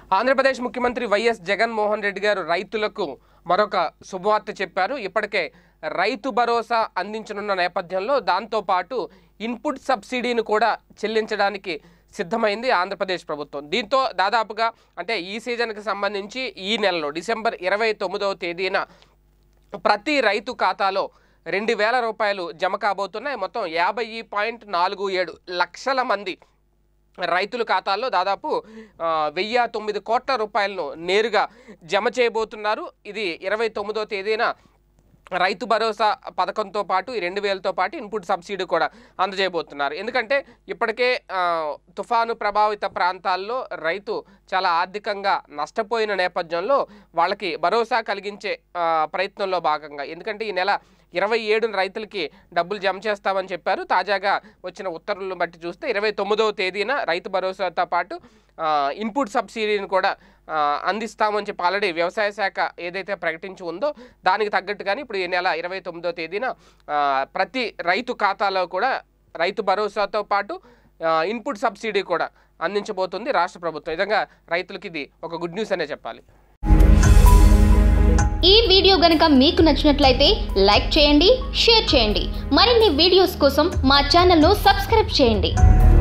ఆంధ్రప్రదేశ్ ముఖ్యమంత్రి వైఎస్ జగన్మోహన్ రెడ్డి గారు రైతులకు మరొక శుభవార్త చెప్పారు ఇప్పటికే రైతు భరోసా అందించనున్న నేపథ్యంలో దాంతోపాటు ఇన్పుట్ సబ్సిడీని కూడా చెల్లించడానికి సిద్ధమైంది ఆంధ్రప్రదేశ్ ప్రభుత్వం దీంతో దాదాపుగా అంటే ఈ సీజన్కి సంబంధించి ఈ నెలలో డిసెంబర్ ఇరవై తొమ్మిదవ తేదీన ప్రతి రైతు ఖాతాలో రెండు వేల రూపాయలు జమ కాబోతున్నాయి మొత్తం యాభై పాయింట్ నాలుగు ఏడు లక్షల మంది రైతుల ఖాతాల్లో దాదాపు ఆ, వెయ్యి తొమ్మిది కోట్ల రూపాయలను నేరుగా జమ చేయబోతున్నారు ఇది ఇరవై తొమ్మిదో తేదీన రైతు భరోసా పథకంతో పాటు ఈ రెండు వేలతో పాటు ఇన్పుట్ సబ్సిడీ కూడా అందజేయబోతున్నారు ఎందుకంటే ఇప్పటికే ఆ, తుఫాను ప్రభావిత ప్రాంతాల్లో రైతు చాలా ఆర్థికంగా నష్టపోయిన నేపథ్యంలో వాళ్ళకి భరోసా కలిగించే ఆ, ప్రయత్నంలో భాగంగా ఎందుకంటే ఈ నెల ఇరవై ఏడున రైతులకి డబ్బులు జమ చేస్తామని చెప్పారు తాజాగా వచ్చిన ఉత్తర్వులను బట్టి చూస్తే ఇరవై తొమ్మిదవ తేదీన రైతు భరోసాతో పాటు ఆ, ఇన్పుట్ సబ్సిడీని కూడా ఆ, అందిస్తామని చెప్పి ఆల్రెడీ వ్యవసాయ శాఖ ఏదైతే ప్రకటించి ఉందో దానికి తగ్గట్టుగానే ఇప్పుడు ఈ నెల ఇరవై తొమ్మిదో తేదీన ఆ, ప్రతి రైతు ఖాతాలో కూడా రైతు భరోసాతో పాటు ఆ, ఇన్పుట్ సబ్సిడీ కూడా అందించబోతుంది రాష్ట్ర ప్రభుత్వం ఈ విధంగా రైతులకి ఇది ఒక గుడ్ న్యూస్ అనే చెప్పాలి ఈ వీడియో గనుక మీకు నచ్చినట్లయితే లైక్ చేయండి షేర్ చేయండి మరిన్ని వీడియోస్ కోసం మా ఛానల్ను సబ్స్క్రైబ్ చేయండి